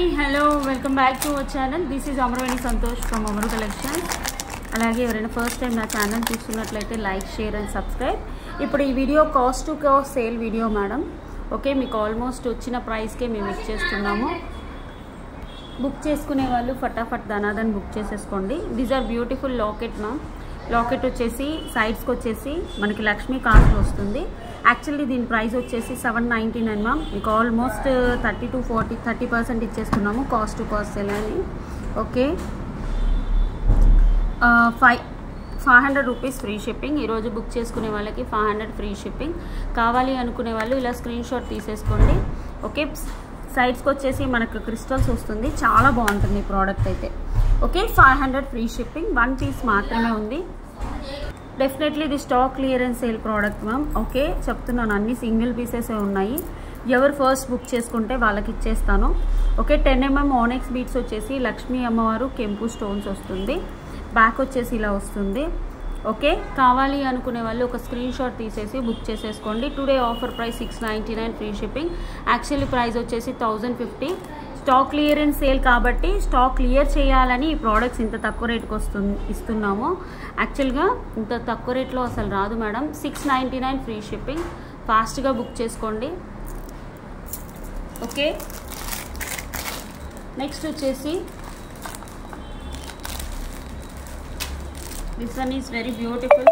hello welcome back to our channel this is Amaraveni Santosh from Amaru collection అలాగే ఎవరైనా first time నా channel చూస్తున్నట్లయితే like share and subscribe ఇప్పుడు ఈ video cost to cost sale video madam okay మీకు almost వచ్చిన ప్రైస్కే మేము ఇచ్చేస్తున్నాము బుక్ చేసుకునే వాళ్ళు ఫటాఫట్ ధనాదన్ బుక్ చేసేసుకోండి these are beautiful locket ma'am locket వచ్చేసి సైడ్స్కి వచ్చేసి మనకి లక్ష్మీ కాస్ట్ వస్తుంది యాక్చువల్లీ దీని ప్రైస్ వచ్చేసి సెవెన్ నైంటీ నైన్ మ్యామ్ మీకు almost thirty to forty thirty percent ఇచ్చేస్తున్నాము కాస్ట్ టు కాస్ట్ ఎలా అని okay five five hundred rupees free shipping ఈరోజు బుక్ చేసుకునే వాళ్ళకి ఫైవ్ హండ్రెడ్ ఫ్రీ షిప్పింగ్ కావాలి అనుకునే వాళ్ళు ఇలా స్క్రీన్ షాట్ తీసేసుకోండి ఓకే సైడ్స్కి వచ్చేసి మనకు క్రిస్టల్స్ వస్తుంది చాలా బాగుంటుంది ఈ ప్రోడక్ట్ అయితే okay five hundred free shipping one piece మాత్రమే ఉంది డెఫినెట్లీ ఇది stock clearance sale product ma'am okay చెప్తున్నాను అన్ని సింగిల్ పీసెస్ ఉన్నాయి ఎవరు ఫస్ట్ బుక్ చేసుకుంటే వాళ్ళకి ఇచ్చేస్తాను ఓకే టెన్ ఎంఎం ఆనెక్స్ బీట్స్ వచ్చేసి లక్ష్మీ అమ్మవారు కెంపు స్టోన్స్ వస్తుంది బ్యాక్ వచ్చేసి ఇలా వస్తుంది ఓకే కావాలి అనుకునే వాళ్ళు ఒక స్క్రీన్ షాట్ తీసేసి బుక్ చేసేసుకోండి today offer price six ninety nine free shipping actually price వచ్చేసి thousand fifty stock clearance sale కాబట్టి స్టాక్ క్లియర్ చేయాలని ఈ ప్రోడక్ట్స్ ఇంత తక్కువ రేట్కి వస్తుంది ఇస్తున్నాము యాక్చువల్గా ఇంత తక్కువ రేట్లో అసలు రాదు madam six ninety nine free shipping ఫాస్ట్గా బుక్ చేసుకోండి ఓకే నెక్స్ట్ వచ్చేసి this one is very beautiful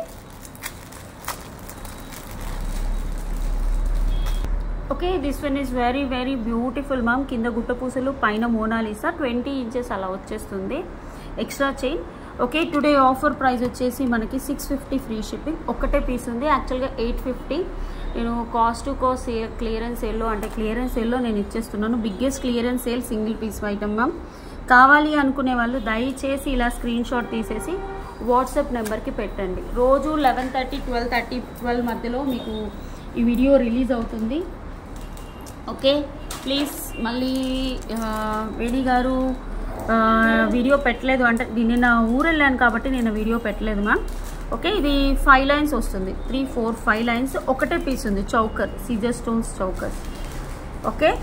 okay this one is very very beautiful ma'am కింద గుట్ట పూసలు పైన మోనాలిసా ట్వంటీ ఇంచెస్ అలా వచ్చేస్తుంది extra chain okay today offer price వచ్చేసి మనకి సిక్స్ ఫిఫ్టీ ఫ్రీ షిప్పింగ్ ఒక్కటే పీస్ ఉంది యాక్చువల్గా ఎయిట్ ఫిఫ్టీ నేను cost to cost sale clearance సేల్లో అంటే క్లియరెన్స్ సేల్లో నేను ఇచ్చేస్తున్నాను biggest clearance sale single piece item ma'am కావాలి అనుకునే వాళ్ళు దయచేసి ఇలా స్క్రీన్ షాట్ తీసేసి వాట్సాప్ నెంబర్కి పెట్టండి రోజు eleven thirty twelve thirty twelve మధ్యలో మీకు ఈ వీడియో రిలీజ్ అవుతుంది ఓకే ప్లీజ్ మళ్ళీ వేణి గారు వీడియో పెట్టలేదు అంటే నిన్న ఊరు వెళ్ళాను కాబట్టి నేను వీడియో పెట్టలేదు మ్యామ్ ఓకే ఇది ఫైవ్ లైన్స్ వస్తుంది త్రీ ఫోర్ ఫైవ్ లైన్స్ ఒకటే పీస్ ఉంది choker Caesar stones chokers okay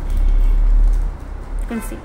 can see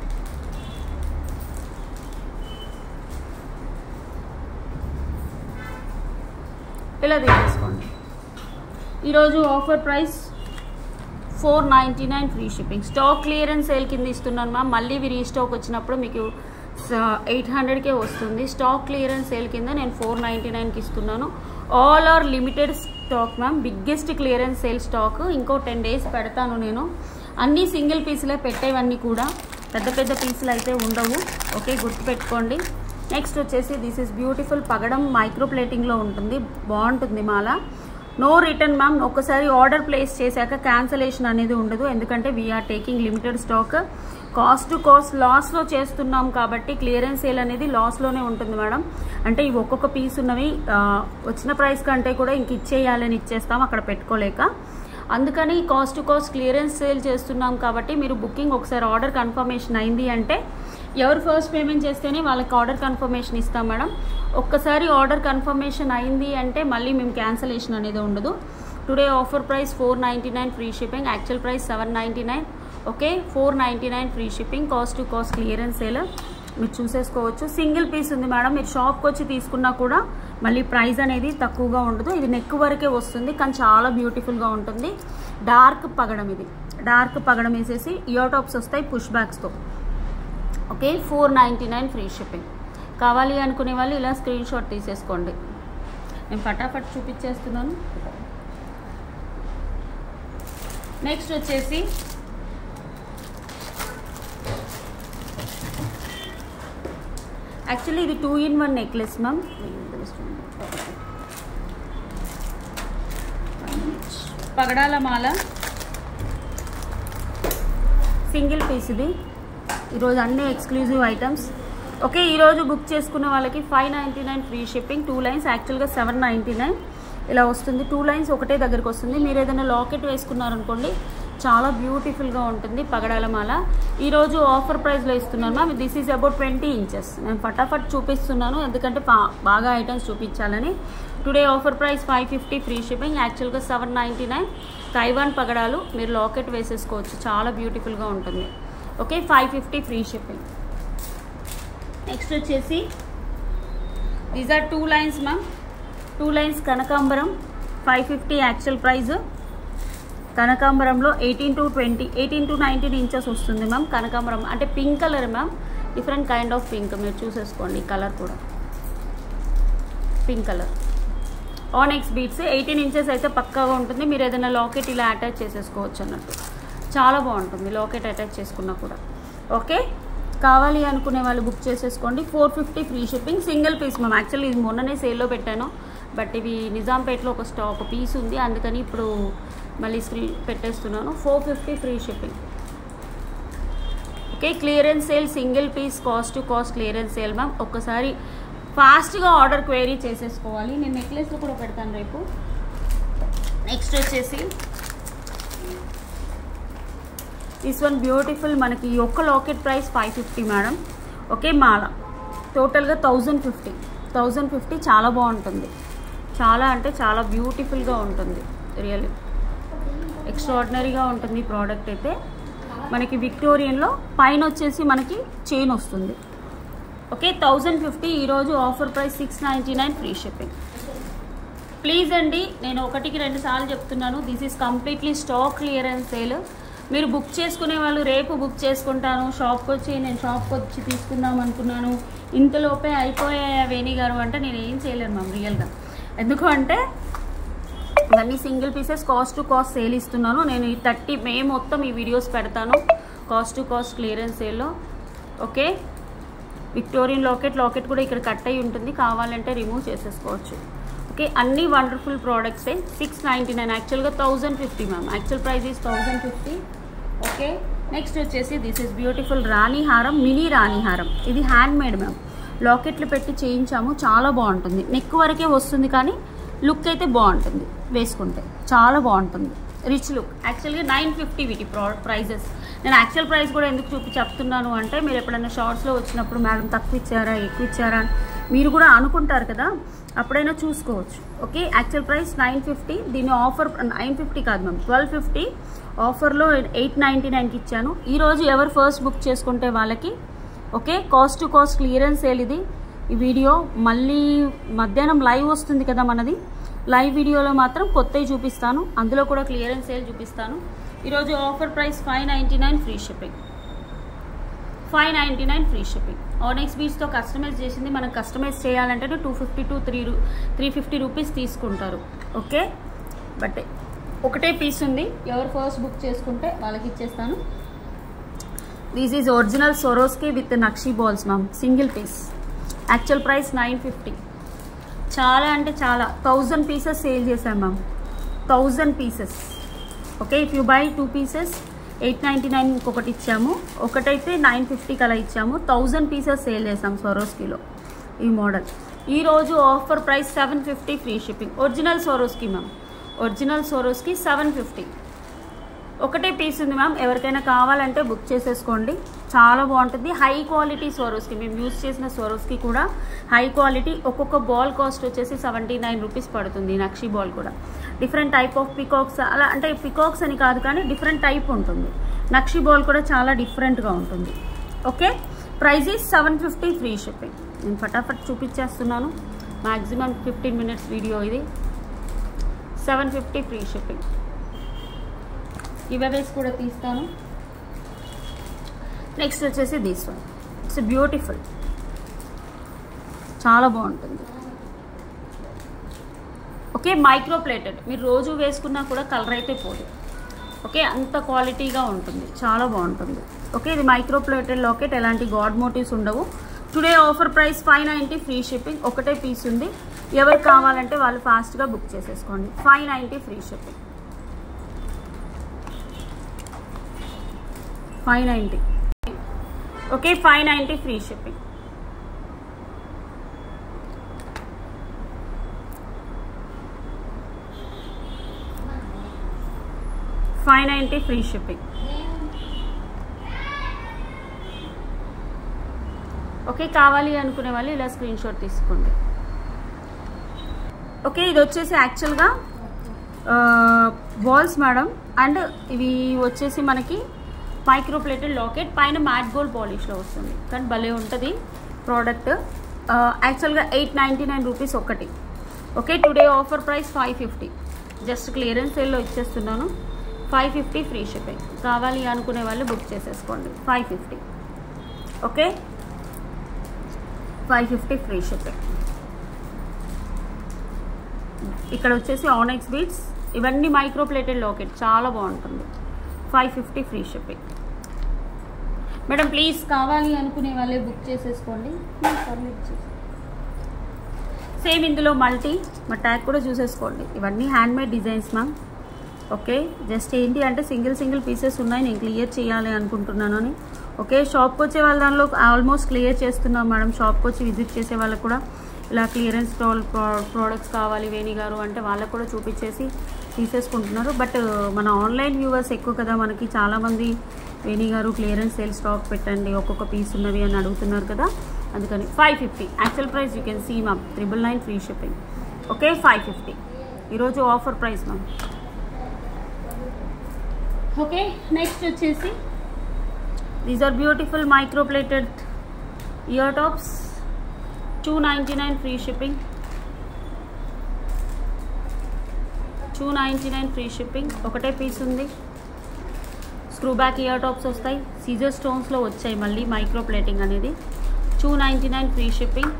ఇలా తీసేసుకోండి ఈరోజు offer price four ninety nine free shipping stock clearance sale కింద ఇస్తున్నాను మ్యామ్ మళ్ళీ ఇవి రీస్టాక్ వచ్చినప్పుడు మీకు ఎయిట్ హండ్రెడ్కే వస్తుంది స్టాక్ క్లియరెన్స్ సేల్ కింద నేను ఫోర్ నైంటీ నైన్కి ఇస్తున్నాను all are limited stock ma'am biggest clearance sale stock ఇంకో టెన్ డేస్ పెడతాను నేను అన్నీ సింగిల్ పీసులే పెట్టేవన్నీ కూడా పెద్ద పెద్ద పీసులు అయితే ఉండవు ఓకే గుర్తుపెట్టుకోండి నెక్స్ట్ వచ్చేసి దిస్ ఇస్ బ్యూటిఫుల్ పగడం మైక్రో ప్లేటింగ్లో ఉంటుంది బాగుంటుంది మాల నో రిటర్న్ మ్యామ్ ఒకసారి ఆర్డర్ ప్లేస్ చేశాక క్యాన్సలేషన్ అనేది ఉండదు ఎందుకంటే we are taking limited stock cost to cost లాస్లో చేస్తున్నాం కాబట్టి క్లియరెన్స్ సేల్ అనేది లాస్లోనే ఉంటుంది మేడం అంటే ఇవి ఒక్కొక్క పీస్ ఉన్నవి వచ్చిన ప్రైస్ కంటే కూడా ఇంక ఇచ్చేయాలని ఇచ్చేస్తాం అక్కడ పెట్టుకోలేక అందుకని cost to cost clearance sale చేస్తున్నాం కాబట్టి మీరు బుకింగ్ ఒకసారి ఆర్డర్ కన్ఫర్మేషన్ అయింది అంటే ఎవరు ఫస్ట్ పేమెంట్ చేస్తేనే వాళ్ళకి ఆర్డర్ కన్ఫర్మేషన్ ఇస్తాం మేడం ఒక్కసారి ఆర్డర్ కన్ఫర్మేషన్ అయింది అంటే మళ్ళీ మేము క్యాన్సలేషన్ అనేది ఉండదు today offer price four ninety nine free shipping actual price seven ninety nine okay four ninety nine free shipping cost to cost clearance sale మీరు చూసేసుకోవచ్చు సింగిల్ పీస్ ఉంది మేడం మీరు షాప్కి వచ్చి తీసుకున్నా కూడా మళ్ళీ ప్రైస్ అనేది తక్కువగా ఉండదు ఇది నెక్ వరకే వస్తుంది కానీ చాలా బ్యూటిఫుల్గా ఉంటుంది డార్క్ పగడం ఇది డార్క్ పగడం వేసేసి ఇయర్ టాప్స్ వస్తాయి పుష్ బ్యాగ్స్తో okay four ninety nine free shipping కావాలి అనుకునే వాళ్ళు ఇలా స్క్రీన్ షాట్ తీసేసుకోండి నేను ఫటాఫట్ చూపించేస్తున్నాను నెక్స్ట్ వచ్చేసి యాక్చువల్లీ ఇది two in one necklace ma'am పగడాల మాల సింగిల్ పీస్ ఇది ఈరోజు అన్ని ఎక్స్క్లూజివ్ ఐటమ్స్ ఓకే ఈరోజు బుక్ చేసుకున్న వాళ్ళకి five ninety nine free shipping two lines యాక్చువల్గా సెవెన్ నైంటీ నైన్ ఇలా వస్తుంది టూ లైన్స్ ఒకటే దగ్గరికి వస్తుంది మీరు ఏదైనా లాకెట్ వేసుకున్నారనుకోండి చాలా బ్యూటిఫుల్గా ఉంటుంది పగడాల మాల ఈరోజు ఆఫర్ ప్రైస్లో ఇస్తున్నాను ma'am this is about twenty inches నేను ఫటాఫట్ చూపిస్తున్నాను ఎందుకంటే బాగా ఐటమ్స్ చూపించాలని today offer price five fifty free shipping యాక్చువల్గా సెవెన్ నైంటీ నైన్ తైవాన్ పగడాలు మీరు లాకెట్ వేసేసుకోవచ్చు చాలా బ్యూటిఫుల్గా ఉంటుంది okay five fifty free shipping next వచ్చేసి these are two lines ma'am two lines కనకాంబరం ఫైవ్ ఫిఫ్టీ యాక్చువల్ ప్రైస్ కనకాంబరంలో eighteen to twenty eighteen to nineteen inches వస్తుంది మ్యామ్ కనకాంబరం అంటే pink colour ma'am different kind of pink మీరు చూసేసుకోండి ఈ colour కూడా pink colour onyx beads eighteen inches అయితే పక్కాగా ఉంటుంది మీరు ఏదైనా లాకెట్ ఇలా అటాచ్ చేసేసుకోవచ్చు అన్నట్టు చాలా బాగుంటుంది లాకెట్ అటాచ్ చేసుకున్నా కూడా ఓకే కావాలి అనుకునే వాళ్ళు బుక్ చేసేసుకోండి four fifty free shipping single piece ma'am actually ఇది మొన్ననే సేల్లో పెట్టాను బట్ ఇవి నిజాంపేటలో ఒక స్టా ఒక పీస్ ఉంది అందుకని ఇప్పుడు మళ్ళీ స్క్రీన్ పెట్టేస్తున్నాను four fifty free shipping okay clearance sale single piece cost to cost clearance sale ma'am ఒక్కసారి ఫాస్ట్గా ఆర్డర్ క్వైరీ చేసేసుకోవాలి నేను నెక్లెస్లో కూడా పెడతాను రేపు నెక్స్ట్ వచ్చేసి దిస్ వన్ బ్యూటిఫుల్ మనకి ఈ ఒక్క locket price five fifty madam okay మాల టోటల్గా థౌజండ్ ఫిఫ్టీ థౌజండ్ ఫిఫ్టీ చాలా బాగుంటుంది చాలా అంటే చాలా బ్యూటిఫుల్గా ఉంటుంది రియల్లీ ఎక్స్ట్రాడినరీగా ఉంటుంది ఈ ప్రోడక్ట్ అయితే మనకి విక్టోరియన్లో పైన వచ్చేసి మనకి చైన్ వస్తుంది ఓకే థౌజండ్ ఫిఫ్టీ ఈరోజు offer price six ninety nine free shipping please అండి నేను ఒకటికి రెండు సార్లు చెప్తున్నాను this is completely stock clearance sale మీరు బుక్ చేసుకునే వాళ్ళు రేపు బుక్ చేసుకుంటాను షాప్కి వచ్చి నేను షాప్కి వచ్చి తీసుకుందాం అనుకున్నాను ఇంతలోపే అయిపోయాయా వేణి గారు అంటే నేను ఏం చేయలేను మ్యామ్ రియల్గా ఎందుకు అంటే ఇవన్నీ single pieces cost to cost sale ఇస్తున్నాను నేను ఈ థర్టీ మే మొత్తం ఈ వీడియోస్ పెడతాను కాస్ట్ టు కాస్ట్ క్లియరెన్స్ సేల్లో ఓకే విక్టోరియన్ లాకెట్ లాకెట్ కూడా ఇక్కడ కట్ అయి ఉంటుంది కావాలంటే రిమూవ్ చేసేసుకోవచ్చు ఓకే అన్ని వండర్ఫుల్ ప్రోడక్ట్సే సిక్స్ నైంటీ నైన్ యాక్చువల్గా thousand fifty ma'am actual price is thousand fifty okay next వచ్చేసి దిస్ ఇస్ బ్యూటిఫుల్ రాణి హారం మినీ రాణి హారం ఇది హ్యాండ్ మేడ్ మ్యామ్ లాకెట్లు పెట్టి చేయించాము చాలా బాగుంటుంది నెక్ వరకే వస్తుంది కానీ లుక్ అయితే బాగుంటుంది వేసుకుంటే చాలా బాగుంటుంది రిచ్ లుక్ యాక్చువల్గా నైన్ ఫిఫ్టీ వీటి ప్రో ప్రైజెస్ నేను యాక్చువల్ ప్రైస్ కూడా ఎందుకు చూపి చెప్తున్నాను అంటే మీరు ఎప్పుడైనా షార్ట్స్లో వచ్చినప్పుడు మేడం తక్కువ ఇచ్చారా ఎక్కువ ఇచ్చారా అని మీరు కూడా అనుకుంటారు కదా అప్పుడైనా చూసుకోవచ్చు okay actual price nine fifty దీని ఆఫర్ నైన్ ఫిఫ్టీ కాదు మ్యామ్ ట్వెల్వ్ ఫిఫ్టీ ఆఫర్లో ఎయిట్ నైంటీ నైన్కి ఇచ్చాను ఈరోజు ఎవరు ఫస్ట్ బుక్ చేసుకుంటే వాళ్ళకి okay cost to cost clearance sale ఇది ఈ వీడియో మళ్ళీ మధ్యాహ్నం లైవ్ వస్తుంది కదా మనది లైవ్ వీడియోలో మాత్రం కొత్తవి చూపిస్తాను అందులో కూడా క్లియరెన్స్ సేల్ చూపిస్తాను ఈరోజు offer price five ninety nine free shipping five ninety nine free shipping onyx బీచ్తో కస్టమైజ్ చేసింది మనం కస్టమైజ్ చేయాలంటే టూ ఫిఫ్టీ టు త్రీ రూ త్రీ ఫిఫ్టీ రూపీస్ తీసుకుంటారు ఓకే బట్ ఒకటే పీస్ ఉంది ఎవరు ఫస్ట్ బుక్ చేసుకుంటే వాళ్ళకి ఇచ్చేస్తాను these is original Swarovski with నక్షీ balls ma'am single piece actual price nine fifty చాలా అంటే చాలా థౌజండ్ పీసెస్ సేల్ చేశాం ma'am thousand pieces okay if you by two pieces eight ninety nine ఇంకొకటి ఇచ్చాము ఒకటైతే నైన్ ఫిఫ్టీకి అలా ఇచ్చాము థౌజండ్ పీసెస్ సేల్ చేసాం సొరోస్కిలో ఈ మోడల్ ఈరోజు offer price seven fifty free shipping original Swarovski ma'am original Swarovski seven fifty ఒకటే పీస్ ఉంది మ్యామ్ ఎవరికైనా కావాలంటే బుక్ చేసేసుకోండి చాలా బాగుంటుంది హై క్వాలిటీ సోరోస్కి మేము యూజ్ చేసిన సోరోస్కి కూడా హై క్వాలిటీ ఒక్కొక్క బాల్ కాస్ట్ వచ్చేసి సెవెంటీ నైన్ రూపీస్ పడుతుంది నక్షి బాల్ కూడా డిఫరెంట్ టైప్ ఆఫ్ పికాక్స్ అలా అంటే పికాక్స్ అని కాదు కానీ డిఫరెంట్ టైప్ ఉంటుంది నక్షి బాల్ కూడా చాలా డిఫరెంట్గా ఉంటుంది okay price is seven fifty free shipping నేను ఫటాఫట్ చూపించేస్తున్నాను మ్యాక్సిమం ఫిఫ్టీన్ మినిట్స్ వీడియో ఇది seven fifty free shipping give కూడా తీస్తాను నెక్స్ట్ వచ్చేసి దిస్ వన్ ఇట్స్ బ్యూటిఫుల్ చాలా బాగుంటుంది ఓకే మైక్రో ప్లేటెడ్ మీరు రోజు వేసుకున్నా కూడా కలర్ అయితే పోదు ఓకే అంత క్వాలిటీగా ఉంటుంది చాలా బాగుంటుంది ఓకే ఇది మైక్రో ప్లేటెడ్ లాకెట్ ఎలాంటి గాడ్ మోటివ్స్ ఉండవు today offer price five ninety free shipping ఒకటే పీస్ ఉంది ఎవరు కావాలంటే వాళ్ళు ఫాస్ట్గా బుక్ చేసేసుకోండి five ninety free shipping five ninety okay five ninety free shipping five ninety free shipping okay కావాలి అనుకునే వాళ్ళు ఇలా స్క్రీన్ షాట్ తీసుకోండి ఓకే ఇది వచ్చేసి యాక్చువల్గా బాల్స్ మేడం అండ్ ఇవి వచ్చేసి మనకి మైక్రో ప్లేటెడ్ లాకెట్ పైన మ్యాట్ గోల్డ్ పాలిష్లో వస్తుంది కానీ భలే ఉంటుంది ప్రోడక్ట్ యాక్చువల్గా ఎయిట్ నైంటీ నైన్ రూపీస్ ఒకటి okay today offer price five fifty just clearance సేల్లో ఇచ్చేస్తున్నాను ఫైవ్ ఫిఫ్టీ ఫ్రీ షిప్పింగ్ కావాలి అనుకునే వాళ్ళు బుక్ చేసేసుకోండి five fifty okay five fifty free shipping ఇక్కడ వచ్చేసి ఆనెక్స్ బీట్స్ ఇవన్నీ మైక్రో ప్లేటెడ్ లాకెట్ చాలా బాగుంటుంది five fifty free shipping madam please కావాలి అనుకునే వాళ్ళే బుక్ చేసేసుకోండి సేమ్ ఇందులో మల్టీ మా ట్యాగ్ కూడా చూసేసుకోండి ఇవన్నీ hand made designs ma'am okay just ఏంటి అంటే సింగిల్ సింగిల్ పీసెస్ ఉన్నాయి నేను క్లియర్ చేయాలి అనుకుంటున్నాను అని ఓకే షాప్కి వచ్చే వాళ్ళ దానిలో ఆల్మోస్ట్ క్లియర్ చేస్తున్నాం మేడం షాప్కి వచ్చి విజిట్ చేసే వాళ్ళకు కూడా ఇలా క్లియరెన్స్ ప్రోడక్ట్స్ కావాలి వేణి గారు అంటే వాళ్ళకు కూడా చూపించేసి తీసేసుకుంటున్నారు బట్ మన ఆన్లైన్ వ్యూవర్స్ ఎక్కువ కదా మనకి చాలామంది వేణి గారు క్లియరెన్స్ సేల్ స్టాక్ పెట్టండి ఒక్కొక్క పీస్ ఉన్నవి అని అడుగుతున్నారు కదా అందుకని five fifty actual price you can see ma'am triple nine free shipping okay five fifty ఈరోజు offer price ma'am okay next వచ్చేసి these are beautiful micro plated ear tops two ninety nine free shipping two ninety nine free shipping ఒకటే piece ఉంది screw back ear tops వస్తాయి Caesar స్టోన్స్లో వచ్చాయి మళ్ళీ micro plating అనేది two ninety nine free shipping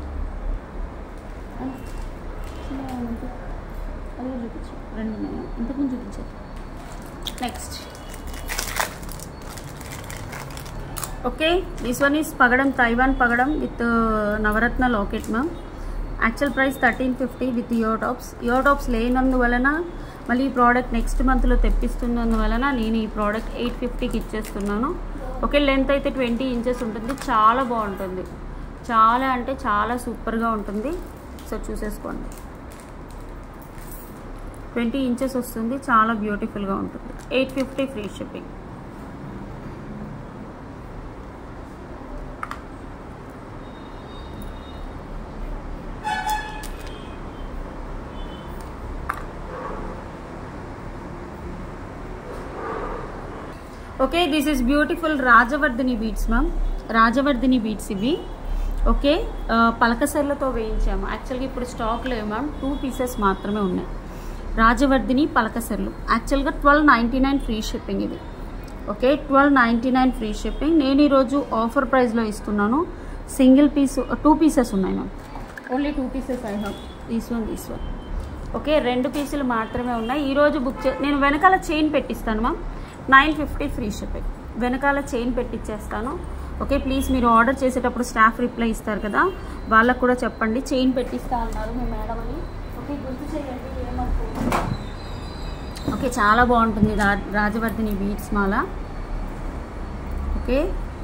రెండు ఇంతకుముందు చూపించారు next okay this one is పగడం తైవాన్ పగడం విత్ నవరత్న locket ma'am actual price thirteen fifty with ear tops ear tops లేనందువలన మళ్ళీ ఈ ప్రోడక్ట్ నెక్స్ట్ మంత్లో తెప్పిస్తున్నందువలన నేను ఈ ప్రోడక్ట్ ఎయిట్ ఫిఫ్టీకి ఇచ్చేస్తున్నాను ఓకే లెంత్ అయితే ట్వంటీ ఇంచెస్ ఉంటుంది చాలా బాగుంటుంది చాలా అంటే చాలా సూపర్గా ఉంటుంది సో చూసేసుకోండి ట్వంటీ ఇంచెస్ వస్తుంది చాలా బ్యూటిఫుల్గా ఉంటుంది eight fifty free shipping okay this is beautiful Rajavardhini beads ma'am Rajavardhini beads ఇవి ఓకే పలకసర్లతో వేయించాము యాక్చువల్గా ఇప్పుడు స్టాక్ లేవు మ్యామ్ టూ పీసెస్ మాత్రమే ఉన్నాయి రాజవర్ధిని పలకసర్లు యాక్చువల్గా twelve ninety nine free shipping ఇది okay twelve ninety nine free shipping నేను ఈరోజు ఆఫర్ ప్రైస్లో ఇస్తున్నాను సింగిల్ పీస్ టూ పీసెస్ ఉన్నాయి ma'am only two pieces I have these one these one okay రెండు పీసులు మాత్రమే ఉన్నాయి ఈరోజు బుక్ చే నేను వెనకాల చైన్ పెట్టిస్తాను ma'am nine fifty free shipping వెనకాల చైన్ పెట్టిచ్చేస్తాను ఓకే ప్లీజ్ మీరు ఆర్డర్ చేసేటప్పుడు స్టాఫ్ రిప్లై ఇస్తారు కదా వాళ్ళకు కూడా చెప్పండి చైన్ పెట్టిస్తా అన్నారు మీ మేడం అని ఓకే గుర్తు చేయండి ఏమనుకో ఓకే చాలా బాగుంటుంది రా రాజవర్ధిని బీట్స్ మాల ఓకే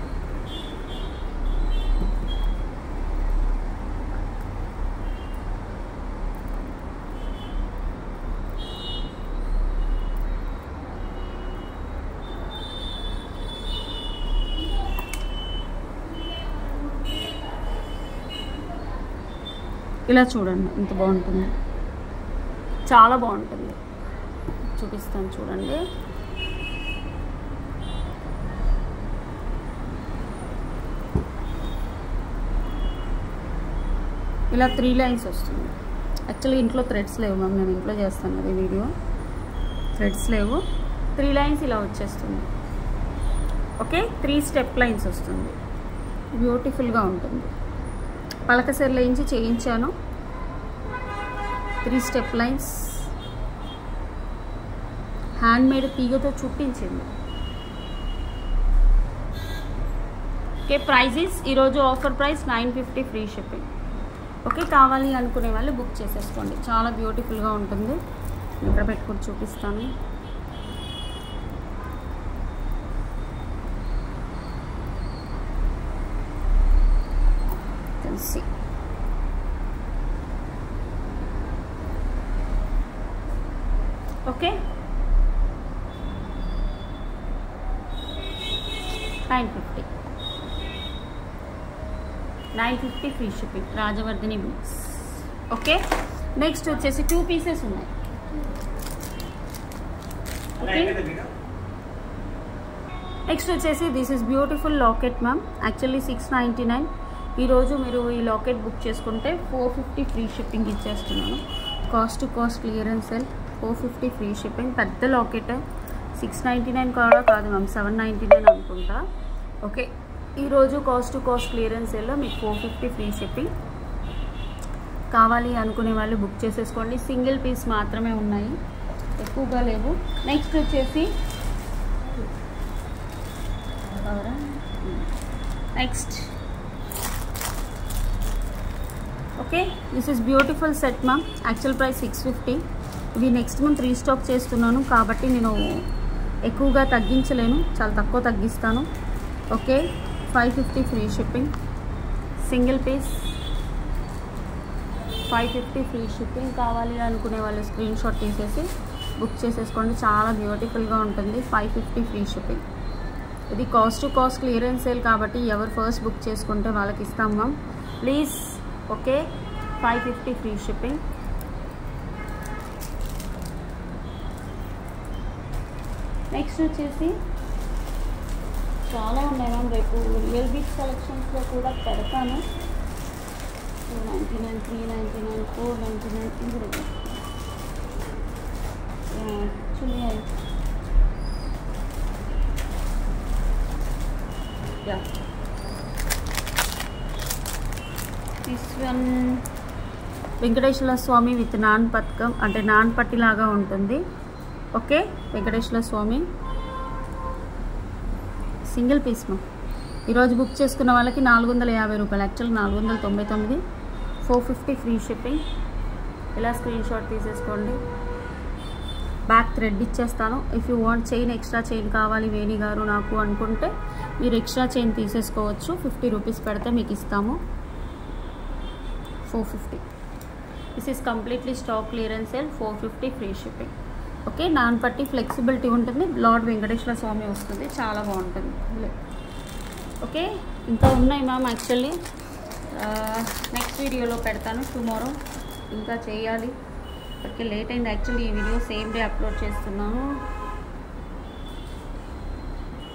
ఇలా చూడండి ఎంత బాగుంటుంది చాలా బాగుంటుంది చూపిస్తాను చూడండి ఇలా త్రీ లైన్స్ వస్తుంది యాక్చువల్లీ ఇంట్లో థ్రెడ్స్ లేవు మ్యామ్ నేను ఇంట్లో చేస్తాను అది వీడియో థ్రెడ్స్ లేవు త్రీ లైన్స్ ఇలా వచ్చేస్తుంది ఓకే త్రీ స్టెప్ లైన్స్ వస్తుంది బ్యూటిఫుల్గా ఉంటుంది పలకసెర్ లేయించి చేయించాను three step lines hand made తీగతో చుట్టించింది ఓకే ప్రైజెస్ ఈరోజు offer price nine fifty free shipping okay కావాలి అనుకునే వాళ్ళు బుక్ చేసేసుకోండి చాలా బ్యూటిఫుల్గా ఉంటుంది ఇక్కడ పెట్టుకుని చూపిస్తాను తెలిసి okay nine fifty nine fifty free shipping Rajavardhini బుక్స్ ఓకే నెక్స్ట్ వచ్చేసి టూ పీసెస్ ఉన్నాయి ఓకే నెక్స్ట్ వచ్చేసి this is beautiful locket ma'am actually six ninety nine ఈరోజు మీరు ఈ లాకెట్ బుక్ చేసుకుంటే ఫోర్ ఫిఫ్టీ ఫ్రీ షిప్పింగ్ ఇచ్చేస్తున్నాను cost to cost clearance sale four fifty free shipping పెద్ద లాకెట్ సిక్స్ నైంటీ నైన్ కూడా కాదు మ్యామ్ సెవెన్ నైంటీ నైన్ అనుకుంటా okay ఈరోజు కాస్ట్ టు కాస్ట్ క్లియరెన్స్ సెల్లో మీకు ఫోర్ ఫిఫ్టీ ఫ్రీ షిప్పింగ్ కావాలి అనుకునే వాళ్ళు బుక్ చేసేసుకోండి సింగిల్ పీస్ మాత్రమే ఉన్నాయి ఎక్కువగా లేవు నెక్స్ట్ వచ్చేసి next okay this is beautiful set ma'am actual price six fifty ఇవి నెక్స్ట్ మంత్ రీస్టాక్ చేస్తున్నాను కాబట్టి నేను ఎక్కువగా తగ్గించలేను చాలా తక్కువ తగ్గిస్తాను okay five fifty free shipping single piece five fifty free shipping కావాలి అనుకునే వాళ్ళు స్క్రీన్ షాట్ తీసేసి బుక్ చేసేసుకోండి చాలా బ్యూటిఫుల్గా ఉంటుంది ఫైవ్ ఫిఫ్టీ ఫ్రీ షిప్పింగ్ ఇది cost to cost clearance sale కాబట్టి ఎవరు ఫస్ట్ బుక్ చేసుకుంటే వాళ్ళకి ఇస్తాం ma'am please okay five fifty free shipping next వచ్చేసి చాలా ఉన్నాయి మ్యామ్ రేపు రియల్ బీచ్ కలెక్షన్స్లో కూడా పెడతాను two ninety nine three ninety nine four ninety nine ఇది actually yeah this one Venkateshwara Swami with నాన్ పథకం అంటే నాన్ పట్టిలాగా ఉంటుంది okay Venkateshwara Swami single piece మా ఈరోజు బుక్ చేసుకున్న వాళ్ళకి నాలుగు వందల యాభై రూపాయలు యాక్చువల్ నాలుగు వందల తొంభై తొమ్మిది ఫోర్ ఫిఫ్టీ ఫ్రీ షిప్పింగ్ ఇలా స్క్రీన్ షాట్ తీసేసుకోండి బ్యాక్ థ్రెడ్ ఇచ్చేస్తాను if you want chain extra chain కావాలి వేణి గారు నాకు అనుకుంటే మీరు ఎక్స్ట్రా చైన్ తీసేసుకోవచ్చు ఫిఫ్టీ రూపీస్ పెడితే మీకు ఇస్తాము four fifty this is completely stock clearance sale four fifty free shipping okay నాన్ పట్టి ఫ్లెక్సిబిలిటీ ఉంటుంది లార్డ్ వెంకటేశ్వర స్వామి వస్తుంది చాలా బాగుంటుంది ఓకే ఇంకా ఉన్నాయి మ్యామ్ యాక్చువల్లీ నెక్స్ట్ వీడియోలో పెడతాను టుమారో ఇంకా చేయాలి ఓకే లేట్ అయింది యాక్చువల్లీ ఈ వీడియో సేమ్ డే అప్లోడ్ చేస్తున్నాను